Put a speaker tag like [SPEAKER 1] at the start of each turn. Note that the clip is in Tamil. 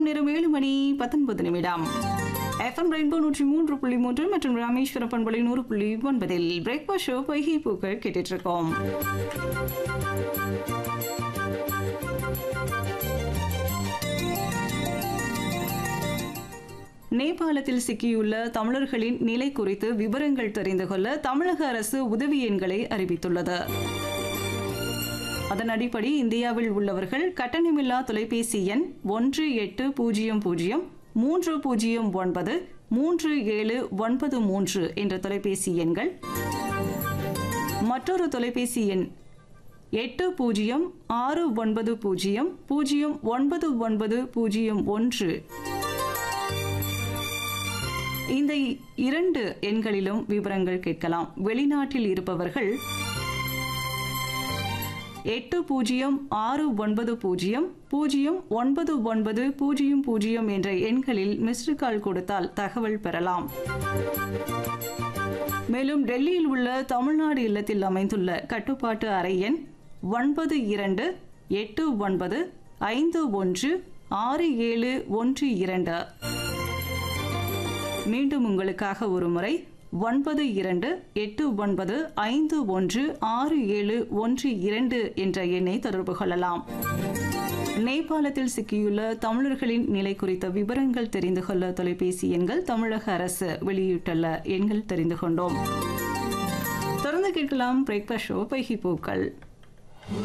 [SPEAKER 1] நேரம் ஏழு மணி பத்தொன்பது நிமிடம் எஃப்எம் ரெயின்போ நூற்றி மூன்று புள்ளி மூன்று மற்றும் ராமேஸ்வரம் பண்பலை நூறு புள்ளி ஒன்பதில் பிரேக்ஃபாஸ்ட் ஷோ பைகி பூக்கள் கேட்டுட்டு இருக்கோம் நேபாளத்தில் சிக்கியுள்ள தமிழர்களின் நிலை குறித்து விவரங்கள் தெரிந்து கொள்ள தமிழக அரசு உதவி எண்களை அறிவித்துள்ளது அதன் அடிப்படை இந்தியாவில் உள்ளவர்கள் கட்டணமில்லா தொலைபேசி எண் ஒன்று எட்டு பூஜ்ஜியம் பூஜ்ஜியம் மூன்று பூஜ்ஜியம் ஒன்பது மூன்று ஏழு ஒன்பது மூன்று என்ற தொலைபேசி எண்கள் மற்றொரு தொலைபேசி எண் எட்டு பூஜ்ஜியம் ஆறு ஒன்பது பூஜ்ஜியம் பூஜ்ஜியம் ஒன்பது ஒன்பது பூஜ்ஜியம் ஒன்று இந்த இரண்டு எண்களிலும் விவரங்கள் கேட்கலாம் வெளிநாட்டில் இருப்பவர்கள் எட்டு பூஜ்ஜியம் ஆறு ஒன்பது பூஜ்ஜியம் பூஜ்ஜியம் ஒன்பது ஒன்பது பூஜ்ஜியம் பூஜ்ஜியம் என்ற எண்களில் மிஸ்டு கால் கொடுத்தால் தகவல் பெறலாம் மேலும் டெல்லியில் உள்ள தமிழ்நாடு இல்லத்தில் அமைந்துள்ள கட்டுப்பாட்டு அறை எண் ஒன்பது இரண்டு எட்டு ஒன்பது ஐந்து ஒன்று ஆறு ஏழு ஒன்று இரண்டு மீண்டும் உங்களுக்காக ஒரு முறை ஒன்பது இரண்டு எட்டு ஒன்பது ஐந்து ஒன்று ஆறு ஏழு ஒன்று இரண்டு என்ற எண்ணை தொடர்பு கொள்ளலாம் நேபாளத்தில் சிக்கியுள்ள தமிழர்களின் நிலை குறித்த விவரங்கள் தெரிந்து கொள்ள தொலைபேசி எண்கள் தமிழக அரசு வெளியிட்டுள்ள எண்கள் தெரிந்து கொண்டோம் தொடர்ந்து கேட்கலாம் பிரேக்ஃபாஸ்ட் ஷோ பைகி பூக்கள்